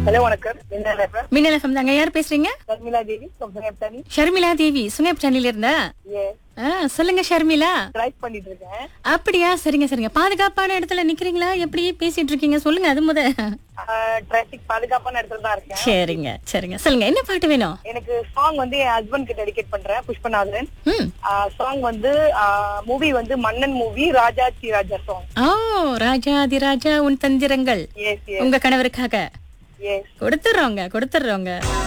hello வணக்கம் என்ன பேசுறேன் மின்னல் எஃப்எம் தாங்க யார் பேசுறீங்க சர்மிளா தேவி சொந்தனி ஷர்மிளா தேவி சுங்கப் இருந்தா ஏ ஆ, சொல்லுங்க ஷர்மிளா டிரைவ் பண்ணிட்டு இருக்கேன் அப்படியா சரிங்க சரிங்க பாதுகாப்பான இடத்துல நிக்கிறீங்களா எப்படி பேசிட்டு இருக்கீங்க சொல்லுங்க அது முத டிராபிக் பாதுகாப்பான இடத்துல தான் இருக்கேன் சரிங்க சரிங்க சொல்லுங்க என்ன பாட்டு வேணும் எனக்கு சாங் வந்து என் ஹஸ்பண்ட் கிட்ட டெடிகேட் பண்றேன் புஷ்பநாதன் ம் சாங் வந்து மூவி வந்து மன்னன் மூவி ராஜா சி ராஜா சாங் ஓ ராஜாதி ராஜா உன் தந்திரங்கள் எஸ் எஸ் உங்க கணவருக்காக எஸ் கொடுத்துடுறோங்க கொடுத்துடுறோங்க